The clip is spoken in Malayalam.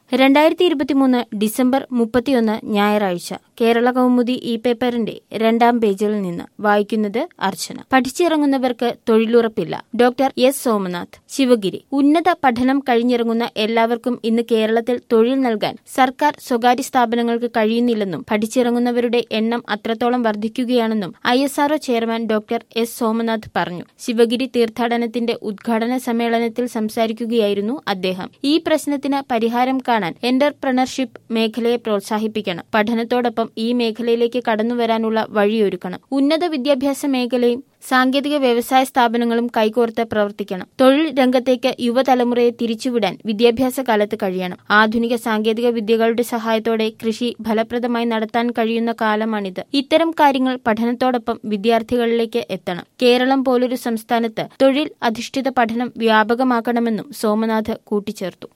രണ്ടായിരത്തി ഇരുപത്തിമൂന്ന് ഡിസംബർ മുപ്പത്തിയൊന്ന് ഞായറാഴ്ച കേരള കൗമുദി ഈ പേപ്പറിന്റെ രണ്ടാം പേജിൽ നിന്ന് വായിക്കുന്നത് അർച്ചന പഠിച്ചിറങ്ങുന്നവർക്ക് തൊഴിലുറപ്പില്ല ഡോക്ടർ എസ് സോമനാഥ് ശിവഗിരി ഉന്നത പഠനം കഴിഞ്ഞിറങ്ങുന്ന എല്ലാവർക്കും ഇന്ന് കേരളത്തിൽ തൊഴിൽ നൽകാൻ സർക്കാർ സ്വകാര്യ സ്ഥാപനങ്ങൾക്ക് കഴിയുന്നില്ലെന്നും പഠിച്ചിറങ്ങുന്നവരുടെ എണ്ണം അത്രത്തോളം വർദ്ധിക്കുകയാണെന്നും I S R O chairman doctor S Somanath പറഞ്ഞു ശിവഗിരി തീർത്ഥാടനത്തിന്റെ ഉദ്ഘാടന സമ്മേളനത്തിൽ സംസാരിക്കുകയായിരുന്നു അദ്ദേഹം ഈ പ്രശ്നത്തിന് പരിഹാരം കാണാൻ എന്റർപ്രണർഷിപ്പ് മേഖലയെ പ്രോത്സാഹിപ്പിക്കണം പഠനത്തോടൊപ്പം ഈ മേഖലയിലേക്ക് കടന്നുവരാനുള്ള വഴിയൊരുക്കണം ഉന്നത വിദ്യാഭ്യാസ മേഖലയും സാങ്കേതിക വ്യവസായ സ്ഥാപനങ്ങളും കൈകോർത്ത് പ്രവർത്തിക്കണം തൊഴിൽ രംഗത്തേക്ക് യുവതലമുറയെ തിരിച്ചുവിടാൻ വിദ്യാഭ്യാസ കാലത്ത് കഴിയണം ആധുനിക സാങ്കേതിക വിദ്യകളുടെ സഹായത്തോടെ കൃഷി ഫലപ്രദമായി നടത്താൻ കഴിയുന്ന കാലമാണിത് ഇത്തരം കാര്യങ്ങൾ പഠനത്തോടൊപ്പം വിദ്യാർത്ഥികളിലേക്ക് എത്തണം കേരളം പോലൊരു സംസ്ഥാനത്ത് തൊഴിൽ അധിഷ്ഠിത പഠനം വ്യാപകമാക്കണമെന്നും സോമനാഥ് കൂട്ടിച്ചേർത്തു